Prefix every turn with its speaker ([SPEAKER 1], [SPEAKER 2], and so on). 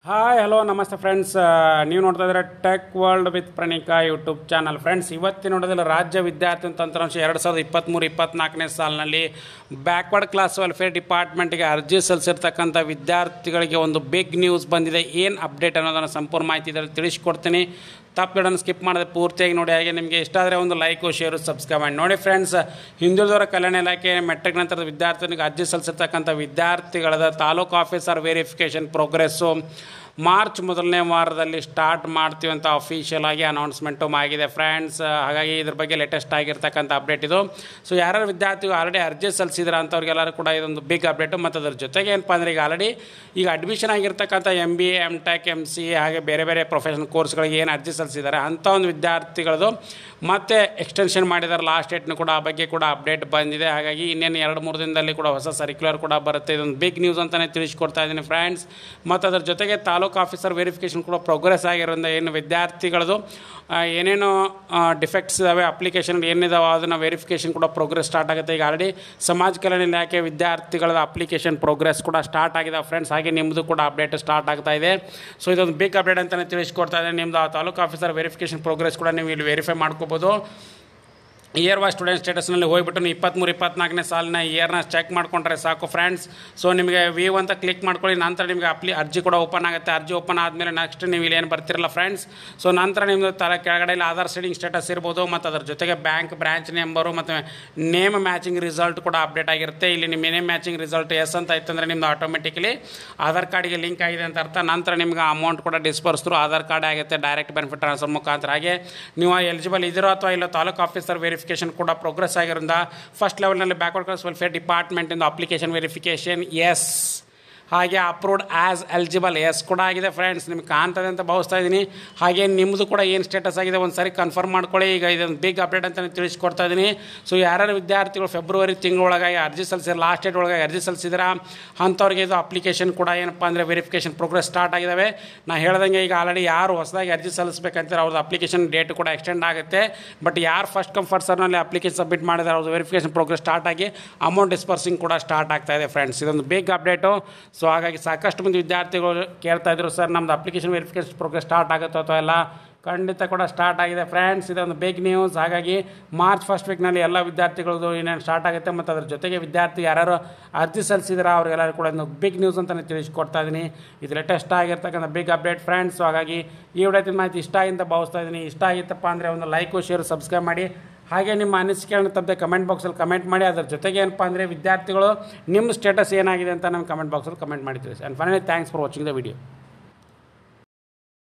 [SPEAKER 1] hi hello ನಮಸ್ತೆ friends ನೀವು ನೋಡ್ತಾ ಇದ್ರೆ tech world with Pranika YouTube channel friends ಇವತ್ತಿನ ನೋಡೋದ್ರಲ್ಲಿ ರಾಜ್ಯ ವಿದ್ಯಾರ್ಥಿ ತಂತ್ರಾಂಶ ಎರಡು ಸಾವಿರದ ಇಪ್ಪತ್ತ್ಮೂರು ಇಪ್ಪತ್ನಾಲ್ಕನೇ ಸಾಲಿನಲ್ಲಿ ಬ್ಯಾಕ್ವರ್ಡ್ ಕ್ಲಾಸ್ ವೆಲ್ಫೇರ್ ಡಿಪಾರ್ಟ್ಮೆಂಟ್ಗೆ ಅರ್ಜಿ ಸಲ್ಲಿಸಿರ್ತಕ್ಕಂಥ ವಿದ್ಯಾರ್ಥಿಗಳಿಗೆ ಒಂದು ಬಿಗ್ ನ್ಯೂಸ್ ಬಂದಿದೆ ಏನು ಅಪ್ಡೇಟ್ ಅನ್ನೋದನ್ನು ಸಂಪೂರ್ಣ ಮಾಹಿತಿ ಇದರಲ್ಲಿ ತಿಳಿಸ್ಕೊಡ್ತೀನಿ ತಪ್ಪುಗಳನ್ನು ಸ್ಕಿಪ್ ಮಾಡಿದ್ರೆ ಪೂರ್ತಿಯಾಗಿ ನೋಡಿ ಹಾಗೆ ನಿಮಗೆ ಇಷ್ಟ ಆದರೆ ಒಂದು ಲೈಕು ಶೇರು ಸಬ್ಸ್ಕ್ರೈಬ್ ಮಾಡಿ ನೋಡಿ ಫ್ರೆಂಡ್ಸ್ ಹಿಂದುಳಿದವರ ಕಲ್ಯಾಣ ಇಲಾಖೆ ಮೆಟ್ರಿಕ್ ನಂತರದ ವಿದ್ಯಾರ್ಥಿನಿಗೆ ಅರ್ಜಿ ಸಲ್ಲಿಸಿರ್ತಕ್ಕಂಥ ವಿದ್ಯಾರ್ಥಿಗಳದ taluk officer verification progress March ಮೊದಲನೇ ವಾರದಲ್ಲಿ ಸ್ಟಾರ್ಟ್ ಮಾಡ್ತೀವಿ ಅಂತ ಅಫಿಷಿಯಲ್ ಆಗಿ ಅನೌನ್ಸ್ಮೆಂಟು ಆಗಿದೆ ಫ್ರೆಂಡ್ಸ್ ಹಾಗಾಗಿ ಇದ್ರ ಬಗ್ಗೆ ಲೇಟೆಸ್ಟ್ ಆಗಿರ್ತಕ್ಕಂಥ ಅಪ್ಡೇಟ್ ಇದು ಸೊ ಯಾರ್ಯಾರು ವಿದ್ಯಾರ್ಥಿಗಳು ಆಲ್ರೆಡಿ ಅರ್ಜಿ ಸಲ್ಲಿಸಿದ್ರ ಅಂಥವ್ರಿಗೆಲ್ಲರೂ ಕೂಡ ಇದೊಂದು ಬಿಗ್ ಅಪ್ಡೇಟು ಮತ್ತು ಅದ್ರ ಜೊತೆಗೆ ಏನಪ್ಪ ಅಂದರೆ ಈಗ ಆಲ್ರೆಡಿ ಈಗ ಅಡ್ಮಿಷನ್ ಆಗಿರ್ತಕ್ಕಂಥ M B A M Tech M C ಹಾಗೆ ಬೇರೆ ಬೇರೆ ಪ್ರೊಫೆಷನಲ್ ಕೋರ್ಸ್ಗಳಿಗೆ ಏನು ಅರ್ಜಿ ಸಲ್ಲಿಸಿದ್ದಾರೆ ಅಂಥ ಒಂದು ವಿದ್ಯಾರ್ಥಿಗಳದು ಮತ್ತೆ ಎಕ್ಸ್ಟೆನ್ಷನ್ ಮಾಡಿದ್ದಾರೆ ಲಾಸ್ಟ್ ಡೇಟ್ನು ಕೂಡ ಆ ಬಗ್ಗೆ ಕೂಡ ಅಪ್ಡೇಟ್ ಬಂದಿದೆ ಹಾಗಾಗಿ ಇನ್ನೇನು ಎರಡು ಮೂರು ದಿನದಲ್ಲಿ ಕೂಡ ಹೊಸ ಸರ್ಕ್ಯುಲರ್ ಕೂಡ ಬರುತ್ತೆ ಇದೊಂದು ಬಿಗ್ ನ್ಯೂಸ್ ಅಂತಲೇ ತಿಳಿಸ್ಕೊಡ್ತಾ ಇದ್ದೀನಿ ಫ್ರೆಂಡ್ಸ್ ಮತ್ತು ಅದ್ರ ಜೊತೆಗೆ ತಾಲೂಕು ಆಫೀಸರ್ ವೆರಿಫಿಕೇಷನ್ ಕೂಡ ಪ್ರೋಗ್ರೆಸ್ ಆಗಿರೋದ್ರಿಂದ ಏನು ವಿದ್ಯಾರ್ಥಿಗಳದು ಆ, ಏನೇನು ಡಿಫೆಕ್ಟ್ಸ್ ಇದಾವೆ ಅಪ್ಲಿಕೇಶನ್ ಏನಿದಾವೆ ಅದನ್ನು ವೆರಿಫಿಕೇಷನ್ ಕೂಡ ಪ್ರೋಗ್ರೆಸ್ ಸ್ಟಾರ್ಟ್ ಆಗುತ್ತೆ ಈಗ ಆಲ್ರೆಡಿ ಸಮಾಜ ಕಲ್ಯಾಣ ಇಲಾಖೆ ವಿದ್ಯಾರ್ಥಿಗಳ ಅಪ್ಲಿಕೇಶನ್ ಪ್ರೋಗ್ರೆಸ್ ಕೂಡ ಸ್ಟಾರ್ಟ್ ಆಗಿದೆ ಫ್ರೆಂಡ್ಸ್ ಹಾಗೆ ನಿಮ್ಮದು ಕೂಡ ಅಪ್ಡೇಟ್ ಸ್ಟಾರ್ಟ್ ಆಗ್ತಾ ಇದೆ ಸೊ ಇದೊಂದು ಬಿಗ್ ಅಪ್ಡೇಟ್ ಅಂತಲೇ ತಿಳಿಸ್ಕೊಡ್ತಾ ಇದೆ ನಿಮ್ಮದು ಆ ತಾಲೂಕು ಆಫೀಸರ್ ವೆರಿಫಿಕೇಷನ್ ಪ್ರೋಗ್ರೆಸ್ ಕೂಡ ನೀವು ಇಲ್ಲಿ ವೆರಿಫೈ ಮಾಡ್ಕೋಬೋದು ಇಯರ್ ವಾಯ್ಸ್ ಸ್ಟೂಡೆಂಟ್ ಸ್ಟೇಟಸ್ನಲ್ಲಿ ಹೋಗ್ಬಿಟ್ಟು ನೀವು ಇಪ್ಪತ್ತ್ಮೂರು ಇಪ್ಪತ್ನಾಲ್ಕನೇ ಸಾಲಿನ ಇಯರ್ನ ಚೆಕ್ ಮಾಡ್ಕೊಂಡ್ರೆ ಸಾಕು ಫ್ರೆಂಡ್ಸ್ ಸೊ ನಿಮಗೆ ವ್ಯೂ ಅಂತ ಕ್ಲಿಕ್ ಮಾಡ್ಕೊಳ್ಳಿ ನಂತರ ನಿಮಗೆ ಅಪ್ಲಿ ಅರ್ಜಿ ಕೂಡ ಓಪನ್ ಆಗುತ್ತೆ ಅರ್ಜಿ ಓಪನ್ ಆದಮೇಲೆ ನೆಕ್ಸ್ಟ್ ನೀವು ಇಲ್ಲಿ ಏನು ಬರ್ತಿರಲ್ಲ ಫ್ರೆಂಡ್ಸ್ ಸೊ ನಂತರ ನಿಮ್ಮದು ತರ ಕೆಳಗಡೆ ಇಲ್ಲಿ ಆಧಾರ್ ಸೀಡಿಂಗ್ ಸ್ಟೇಟಸ್ ಇರ್ಬೋದು ಮತ್ತು ಅದ್ರ ಜೊತೆಗೆ ಬ್ಯಾಂಕ್ ಬ್ರಾಂಚ್ ನಂಬರು ಮತ್ತು ನೇಮ್ ಮ್ಯಾಚಿಂಗ್ ರಿಸಲ್ಟ್ ಕೂಡ ಅಪ್ಡೇಟ್ ಆಗಿರುತ್ತೆ ಇಲ್ಲಿ ನಿಮ್ಮ ನೇಮ್ ಮ್ಯಾಚಿಂಗ್ ರಿಸಲ್ಟ್ ಎಸ್ ಅಂತ ಇತ್ತಂದರೆ ನಿಮ್ಮದು ಆಟೋಮೆಟಿಕಲಿ ಆಧಾರ್ ಕಾರ್ಡಿಗೆ ಲಿಂಕ್ ಆಗಿದೆ ಅಂತ ಅರ್ಥ ನಂತರ ನಿಮ್ಗೆ ಅಮೌಂಟ್ ಕೂಡ ಡಿಸ್ಪರ್ಸ್ ಥ್ರೂ ಆಧಾರ್ ಕಾರ್ಡ್ ಆಗುತ್ತೆ ಡೈರೆಕ್ಟ್ ಬೆನಿಫಿಟ್ ಟ್ರಾನ್ಸ್ಫರ್ ಮುಖಾಂತರ ಹಾಗೆ ನೀವು ಎಲಿಜಿಬಲ್ ಇದಿರೋ ಅಥವಾ ಇಲ್ಲ ತಾಲೂಕು ಆಫೀಸರ್ ವೆರಿಫಿಕೇಷನ್ ಕೂಡ ಪ್ರೋಗ್ರೆಸ್ ಆಗಿರೋದ್ರಿಂದ ಫಸ್ಟ್ ಲೆವೆಲ್ನಲ್ಲಿ ಬ್ಯಾಕ್ವರ್ಡ್ ಕ್ಲಾಸ್ ವೆಲ್ಫೇರ್ ಡಿಪಾರ್ಟ್ಮೆಂಟಿಂದ ಅಪ್ಲಿಕೇಶನ್ ವೆರಿಫಿಕೇಷನ್ ಎಸ್ ಹಾಗೆ ಅಪ್ರೂವ್ಡ್ ಆ್ಯಸ್ ಎಲಿಜಿಬಲ್ ಎಸ್ ಕೂಡ ಆಗಿದೆ ಫ್ರೆಂಡ್ಸ್ ನಿಮ್ಗೆ ಕಾಣ್ತದೆ ಅಂತ ಭಾವಿಸ್ತಾ ಇದ್ದೀನಿ ಹಾಗೆ ನಿಮ್ಮದು ಕೂಡ ಏನು ಸ್ಟೇಟಸ್ ಆಗಿದೆ ಒಂದು ಸಾರಿ ಕನ್ಫರ್ಮ್ ಮಾಡ್ಕೊಳ್ಳಿ ಈಗ ಇದೊಂದು ಬಿಗ್ ಅಪ್ಡೇಟ್ ಅಂತ ತಿಳಿಸ್ಕೊಡ್ತಾ ಇದ್ದೀನಿ ಸೊ ಯಾರ್ಯಾರು ವಿದ್ಯಾರ್ಥಿಗಳು ಫೆಬ್ರವರಿ ತಿಂಗಳೊಳಗಾಗಿ ಅರ್ಜಿ ಸಲ್ಲಿಸಿದ್ರೆ ಲಾಸ್ಟ್ ಡೇಟ್ ಒಳಗೆ ಅರ್ಜಿ ಸಲ್ಲಿಸಿದ್ರೆ ಅಂಥವ್ರಿಗೆ ಇದು ಅಪ್ಲಿಕೇಶನ್ ಕೂಡ ಏನಪ್ಪ ಅಂದರೆ ವೆರಿಫಿಕೇಷನ್ ಪ್ರೋಗ್ರೆಸ್ ಸ್ಟಾರ್ಟ್ ಆಗಿದ್ದಾವೆ ನಾ ಹೇಳ್ದಂಗೆ ಈಗ ಆಲ್ರೆಡಿ ಯಾರು ಹೊಸದಾಗಿ ಅರ್ಜಿ ಸಲ್ಲಿಸಬೇಕಂತಾರೆ ಅವ್ರದ್ದು ಅಪ್ಲಿಕೇಶನ್ ಡೇಟ್ ಕೂಡ ಎಕ್ಸ್ಟೆಂಡ್ ಆಗುತ್ತೆ ಬಟ್ ಯಾರು ಫಸ್ಟ್ ಕಮ್ ಫಸ್ಟ್ ಸರ್ನಲ್ಲಿ ಅಪ್ಲಿಕೇಶನ್ ಸಬ್ಮಿಟ್ ಮಾಡಿದ್ರೆ ಅವ್ರದ್ದು ವೆರಿಫಿಕೇಷನ್ ಪ್ರೋಗ್ರೆಸ್ ಸ್ಟಾರ್ಟ್ ಆಗಿ ಅಮೌಂಟ್ ಡಿಸ್ಪರ್ಸಿಂಗ್ ಕೂಡ ಸ್ಟಾರ್ಟ್ ಆಗ್ತಾ ಇದೆ ಫ್ರೆಂಡ್ಸ್ ಇದೊಂದು ಬಿಗ್ ಅಪ್ಡೇಟು ಸೊ ಹಾಗಾಗಿ ಸಾಕಷ್ಟು ಮಂದಿ ವಿದ್ಯಾರ್ಥಿಗಳು ಕೇಳ್ತಾ ಇದ್ರು ಸರ್ ನಮ್ದು ಅಪ್ಲಿಕೇಶನ್ ವೆರಿಫಿಕೇಷನ್ ಪ್ರೋಗ್ರೆಸ್ ಸ್ಟಾರ್ಟ್ ಆಗುತ್ತೋ ಅಥವಾ ಎಲ್ಲ ಖಂಡಿತ ಕೂಡ ಸ್ಟಾರ್ಟ್ ಆಗಿದೆ ಫ್ರೆಂಡ್ಸ್ ಇದೊಂದು ಬಿಗ್ ನ್ಯೂಸ್ ಹಾಗಾಗಿ ಮಾರ್ಚ್ ಫಸ್ಟ್ ವೀಕ್ನಲ್ಲಿ ಎಲ್ಲ ವಿದ್ಯಾರ್ಥಿಗಳದ್ದು ಏನೇನು ಸ್ಟಾರ್ಟ್ ಆಗುತ್ತೆ ಮತ್ತು ಅದ್ರ ಜೊತೆಗೆ ವಿದ್ಯಾರ್ಥಿ ಯಾರ್ಯಾರು ಅರ್ಜಿ ಸಲ್ಲಿಸಿದ್ರೆ ಅವ್ರಿಗೆಲ್ಲರೂ ಕೂಡ ಒಂದು ಬಿಗ್ ನ್ಯೂಸ್ ಅಂತಲೇ ತಿಳಿಸ್ಕೊಡ್ತಾ ಇದ್ದೀನಿ ಇದು ಲೇಟೆಸ್ಟ್ ಆಗಿರ್ತಕ್ಕಂಥ ಬಿಗ್ ಅಪ್ಡೇಟ್ ಫ್ರೆಂಡ್ಸ್ ಹಾಗಾಗಿ ಈ ವಿಡಿಯೋದ ಮಾಹಿತಿ ಇಷ್ಟ ಆಗಿಂತ ಭಾವಿಸ್ತಾ ಇದ್ದೀನಿ ಇಷ್ಟ ಆಗಿತ್ತಪ್ಪ ಅಂದರೆ ಒಂದು ಲೈಕು ಶೇರು ಸಬ್ಸ್ಕ್ರೈಬ್ ಮಾಡಿ ಹಾಗೆ ನಿಮ್ಮ ಅನಿಸಿಕೆಗಳನ್ನ ತಪ್ಪದೆ ಕಮೆಂಟ್ ಬಾಕ್ಸಲ್ಲಿ ಕಮೆಂಟ್ ಮಾಡಿ ಅದ್ರ ಜೊತೆಗೆ ಏನಪ್ಪ ಅಂದರೆ ವಿದ್ಯಾರ್ಥಿಗಳು ನಿಮ್ಮ ಸ್ಟೇಟಸ್ ಏನಾಗಿದೆ ಅಂತ ನಮ್ಮ ಕಮೆಂಟ್ ಬಾಕ್ಸಲ್ಲಿ ಕಮೆಂಟ್ ಮಾಡಿ ತಿಳಿಸಿ and finally thanks for watching the video